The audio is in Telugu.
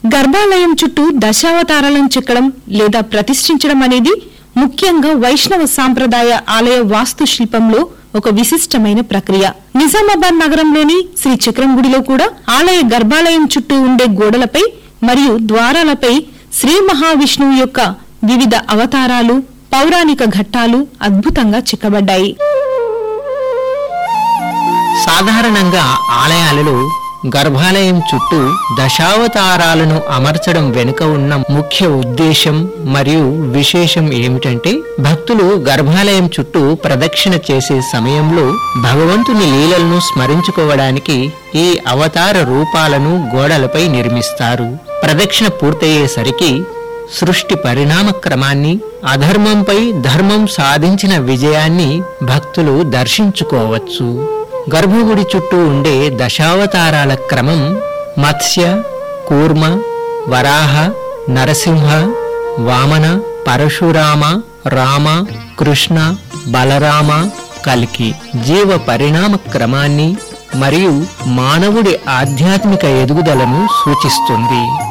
గర్భాలయం చుట్టూ దశావతారాలను చెక్కడం లేదా ప్రతిష్ఠించడం అనేది ముఖ్యంగా వైష్ణవ సాంప్రదాయ ఆలయ వాస్తు శిల్పంలో ఒక విశిష్టమైన ప్రక్రియ నిజామాబాద్ నగరంలోని శ్రీ చక్రం గుడిలో కూడా ఆలయ గర్భాలయం చుట్టూ ఉండే గోడలపై మరియు ద్వారాలపై శ్రీ మహావిష్ణువు యొక్క వివిధ అవతారాలు పౌరాణిక ఘట్టాలు అద్భుతంగా చెక్కబడ్డాయి సాధారణంగా ఆలయాలలో గర్భాలయం చుట్టూ దశావతారాలను అమర్చడం వెనుక ఉన్న ముఖ్య ఉద్దేశం మరియు విశేషం ఏమిటంటే భక్తులు గర్భాలయం చుట్టూ ప్రదక్షిణ చేసే సమయంలో భగవంతుని లీలలను స్మరించుకోవడానికి ఈ అవతార రూపాలను గోడలపై నిర్మిస్తారు ప్రదక్షిణ పూర్తయ్యేసరికి సృష్టి పరిణామ క్రమాన్ని అధర్మంపై ధర్మం సాధించిన విజయాన్ని భక్తులు దర్శించుకోవచ్చు గర్భగుడి చుట్టూ ఉండే దశావతారాల క్రమం మత్స్య కూర్మ వరాహ నరసింహ వామన పరశురామ రామ కృష్ణ బలరామ కల్కి జీవ పరిణామ క్రమాన్ని మరియు మానవుడి ఆధ్యాత్మిక ఎదుగుదలను సూచిస్తుంది